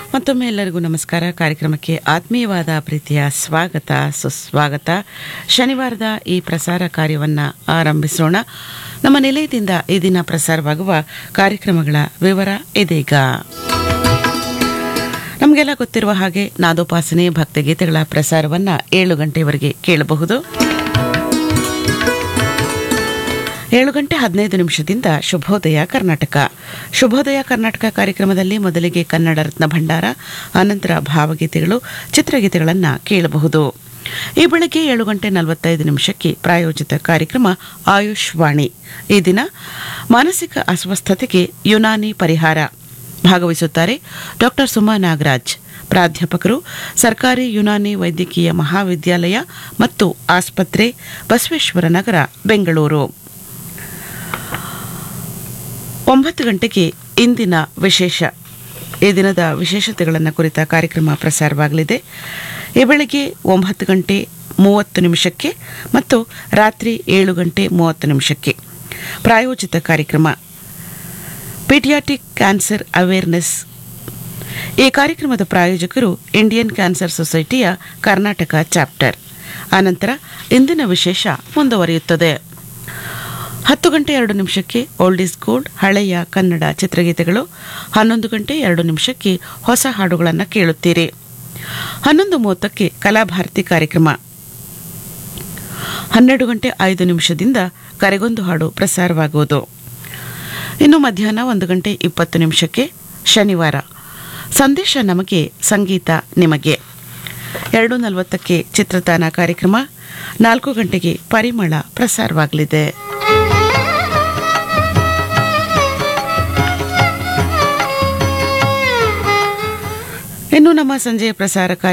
ಮತ್ತೊಮ್ಮೆ ಎಲ್ಲರಿಗೂ ನಮಸ್ಕಾರ ಕಾರ್ಯಕ್ರಮಕ್ಕೆ ಆತ್ಮೀಯವಾದ ಪ್ರೀತಿಯ ಸ್ವಾಗತ ಸುಸ್ವಾಗತ ಶನಿವಾರದ ಈ ಪ್ರಸಾರ ಕಾರ್ಯವನ್ನು ಆರಂಭಿಸೋಣ ನಮ್ಮ ನಿಲಯದಿಂದ ಈ ದಿನ ಪ್ರಸಾರವಾಗುವ ಕಾರ್ಯಕ್ರಮಗಳ ವಿವರ ಇದೀಗ ನಮಗೆಲ್ಲ ಗೊತ್ತಿರುವ ಹಾಗೆ ನಾದೋಪಾಸನೆ ಭಕ್ತಿಗೀತೆಗಳ ಪ್ರಸಾರವನ್ನು ಏಳು ಗಂಟೆವರೆಗೆ ಕೇಳಬಹುದು ಏಳು ಗಂಟೆ ಹದಿನೈದು ನಿಮಿಷದಿಂದ ಶುಭೋದಯ ಕರ್ನಾಟಕ ಶುಭೋದಯ ಕರ್ನಾಟಕ ಕಾರ್ಯಕ್ರಮದಲ್ಲಿ ಮೊದಲಿಗೆ ಕನ್ನಡ ರತ್ನ ಭಂಡಾರ ಅನಂತರ ಭಾವಗೀತೆಗಳು ಚಿತ್ರಗೀತೆಗಳನ್ನು ಕೇಳಬಹುದು ಈ ಬೆಳಗ್ಗೆ ಏಳು ಗಂಟೆ ನಲವತ್ತೈದು ನಿಮಿಷಕ್ಕೆ ಪ್ರಾಯೋಜಿತ ಕಾರ್ಯಕ್ರಮ ಆಯುಷ್ ವಾಣಿ ಈ ದಿನ ಮಾನಸಿಕ ಅಸ್ವಸ್ಥತೆಗೆ ಯುನಾನಿ ಪರಿಹಾರ ಭಾಗವಹಿಸುತ್ತಾರೆ ಡಾಕ್ಟರ್ ಸುಮಾ ನಾಗರಾಜ್ ಪ್ರಾಧ್ಯಾಪಕರು ಸರ್ಕಾರಿ ಯುನಾನಿ ವೈದ್ಯಕೀಯ ಮಹಾವಿದ್ಯಾಲಯ ಮತ್ತು ಆಸ್ಪತ್ರೆ ಬಸವೇಶ್ವರ ನಗರ ಬೆಂಗಳೂರು ಒಂಬತ್ತು ಗಂಟೆಗೆ ಇಂದಿನ ವಿಶೇಷ ಈ ದಿನದ ವಿಶೇಷತೆಗಳನ್ನು ಕುರಿತ ಕಾರ್ಯಕ್ರಮ ಪ್ರಸಾರವಾಗಲಿದೆ ಈ ಬೆಳಗ್ಗೆ ಒಂಬತ್ತು ಗಂಟೆ ಮೂವತ್ತು ನಿಮಿಷಕ್ಕೆ ಮತ್ತು ರಾತ್ರಿ ಏಳು ಗಂಟೆ ಮೂವತ್ತು ನಿಮಿಷಕ್ಕೆ ಪ್ರಾಯೋಜಿತ ಕಾರ್ಯಕ್ರಮ ಪೀಡಿಯಾಟಿಕ್ ಕ್ಯಾನ್ಸರ್ ಅವೇರ್ನೆಸ್ ಈ ಕಾರ್ಯಕ್ರಮದ ಪ್ರಾಯೋಜಕರು ಇಂಡಿಯನ್ ಕ್ಯಾನ್ಸರ್ ಸೊಸೈಟಿಯ ಕರ್ನಾಟಕ ಚಾಪ್ಟರ್ ಆನಂತರ ಇಂದಿನ ವಿಶೇಷ ಮುಂದುವರಿಯುತ್ತದೆ ಹತ್ತು ಗಂಟೆ ಎರಡು ನಿಮಿಷಕ್ಕೆ ಓಲ್ಡ್ ಇಸ್ ಗೋಲ್ಡ್ ಹಳೆಯ ಕನ್ನಡ ಚಿತ್ರಗೀತೆಗಳು ಹನ್ನೊಂದು ಗಂಟೆ ಎರಡು ನಿಮಿಷಕ್ಕೆ ಹೊಸ ಹಾಡುಗಳನ್ನು ಕೇಳುತ್ತೀರಿ ಹನ್ನೊಂದು ಮೂವತ್ತಕ್ಕೆ ಕಲಾಭಾರತಿ ಕಾರ್ಯಕ್ರಮ ಹನ್ನೆರಡು ಗಂಟೆ ಐದು ನಿಮಿಷದಿಂದ ಕರೆಗೊಂದು ಹಾಡು ಪ್ರಸಾರವಾಗುವುದು ಇನ್ನು ಮಧ್ಯಾಹ್ನ ಒಂದು ಗಂಟೆ ಇಪ್ಪತ್ತು ನಿಮಿಷಕ್ಕೆ ಶನಿವಾರ ಸಂದೇಶ ನಮಗೆ ಸಂಗೀತ ನಿಮಗೆ ಎರಡು ನಲವತ್ತಕ್ಕೆ ಚಿತ್ರತಾನ ಕಾರ್ಯಕ್ರಮ ನಾಲ್ಕು ಗಂಟೆಗೆ ಪರಿಮಳ ಪ್ರಸಾರವಾಗಲಿದೆ ಇನ್ನು ನಮ್ಮ ಸಂಜೆಯ ಪ್ರಸಾರ ಕಾರ್ಯ